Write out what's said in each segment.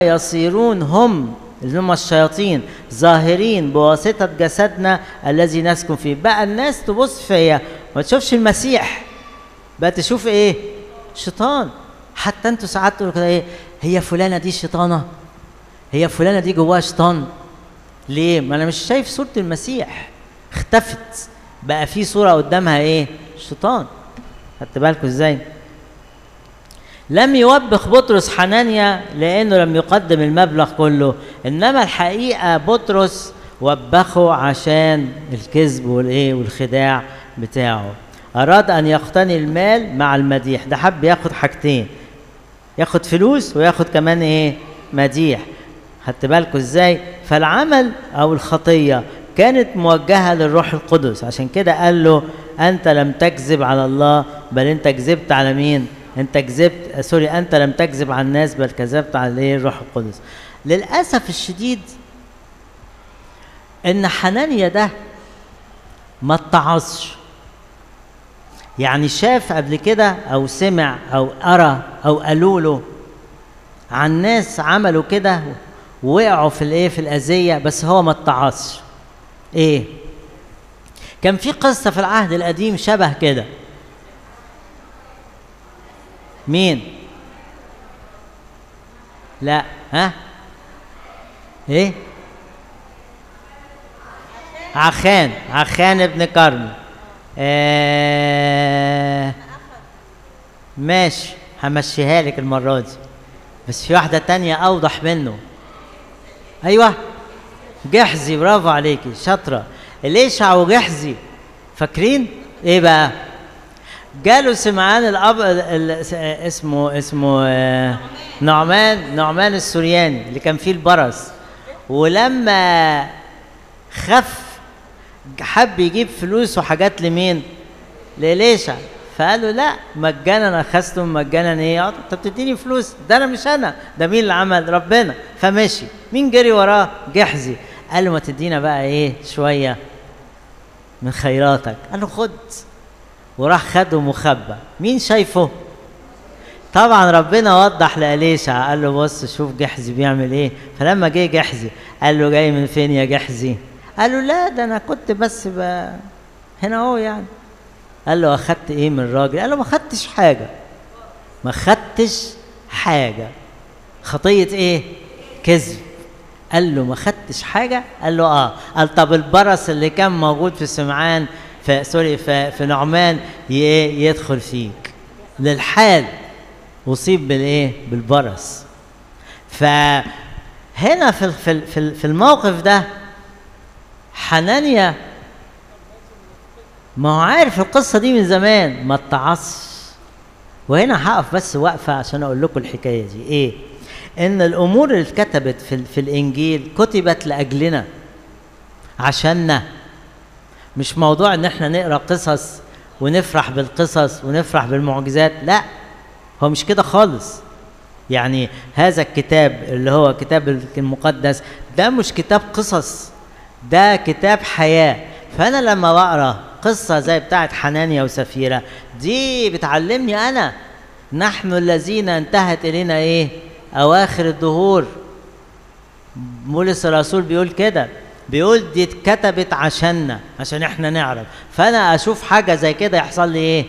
يصيرون هم اللي هم الشياطين ظاهرين بواسطة جسدنا الذي نسكن فيه بقى الناس تبص فيا ما تشوفش المسيح بقى تشوف ايه شيطان حتى انتوا ساعات تقولوا كده ايه هي فلانة دي شيطانة هي فلانة دي جواها شيطان ليه ما انا مش شايف صورة المسيح اختفت بقى في صورة قدامها ايه شيطان خدت بالكم ازاي لم يوبخ بطرس حنانيا لانه لم يقدم المبلغ كله انما الحقيقه بطرس وبخه عشان الكذب والايه والخداع بتاعه اراد ان يقتني المال مع المديح ده حب ياخد حاجتين ياخد فلوس وياخد كمان ايه مديح خدت بالكم ازاي فالعمل او الخطيه كانت موجهه للروح القدس عشان كده قال له انت لم تكذب على الله بل انت كذبت على مين انت كذبت سوري انت لم تكذب على الناس بل كذبت على ايه الروح القدس للاسف الشديد ان حنانيا ده ما اتعظش يعني شاف قبل كده او سمع او قرا او قالوا له عن ناس عملوا كده وقعوا في الايه في الاذيه بس هو ما اتعظش ايه كان في قصه في العهد القديم شبه كده مين لا ها ايه عخان عخان ابن كرم آه ماشي همشيها لك المرة دي بس في واحدة تانية أوضح منه أيوه جحزي برافو عليكي شاطرة الإشع وجحزي فاكرين إيه بقى؟ جاله سمعان الاب اسمه اسمه نعمان نعمان السورياني اللي كان فيه البرص ولما خف حب يجيب فلوس وحاجات لمين؟ لإليشع فقال له لا مجانا اخذتم مجانا ايه؟ انت بتديني فلوس ده انا مش انا ده مين اللي عمل؟ ربنا فمشي مين جري وراه؟ جحزي قال له ما تدينا بقى ايه شويه من خيراتك قال له خد وراح خده مخبى مين شايفه طبعا ربنا وضح لأليشع قال له بص شوف جحزي بيعمل ايه فلما جه جحزي قال له جاي من فين يا جحزي قال له لا ده انا كنت بس ب... هنا اهو يعني قال له اخدت ايه من الراجل قال له ما خدتش حاجه ما خدتش حاجه خطيه ايه كذب قال له ما خدتش حاجه قال له اه قال طب البرص اللي كان موجود في سمعان في سوري في, في نعمان يدخل فيك للحال اصيب بالايه بالبرص فهنا في في في الموقف ده حنانيا ما هو عارف القصه دي من زمان ما اتعصش وهنا هقف بس وقفه عشان اقول لكم الحكايه دي ايه ان الامور اللي اتكتبت في, في الانجيل كتبت لاجلنا عشاننا مش موضوع ان احنا نقرا قصص ونفرح بالقصص ونفرح بالمعجزات لا هو مش كده خالص يعني هذا الكتاب اللي هو كتاب المقدس ده مش كتاب قصص ده كتاب حياه فانا لما بقرا قصه زي بتاعه حنانيا وسفيره دي بتعلمني انا نحن الذين انتهت الينا ايه اواخر الدهور بولس الرسول بيقول كده بيقول دي اتكتبت عشاننا عشان احنا نعرف فانا اشوف حاجه زي كده يحصل لي ايه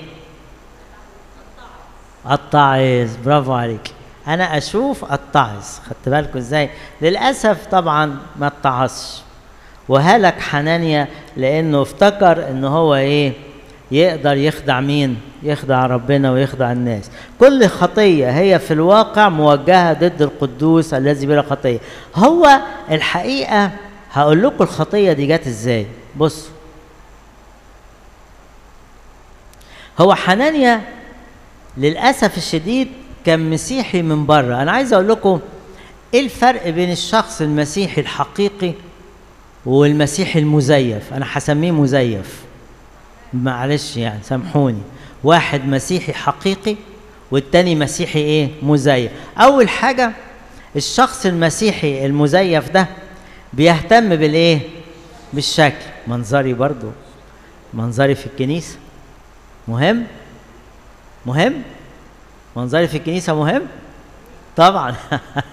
اتعظ برافو عليك انا اشوف اتعظ خدت بالكم ازاي للاسف طبعا ما اتعظش وهلك حنانيا لانه افتكر ان هو ايه يقدر يخدع مين يخدع ربنا ويخدع الناس كل خطية هي في الواقع موجهة ضد القدوس الذي بلا خطية هو الحقيقة هقول لكم الخطية دي جت ازاي بصوا هو حنانيا للأسف الشديد كان مسيحي من بره أنا عايز أقول لكم إيه الفرق بين الشخص المسيحي الحقيقي والمسيحي المزيف أنا هسميه مزيف معلش يعني سامحوني واحد مسيحي حقيقي والتاني مسيحي ايه مزيف اول حاجه الشخص المسيحي المزيف ده بيهتم بالايه بالشكل منظري برضو منظري في الكنيسه مهم مهم منظري في الكنيسه مهم طبعا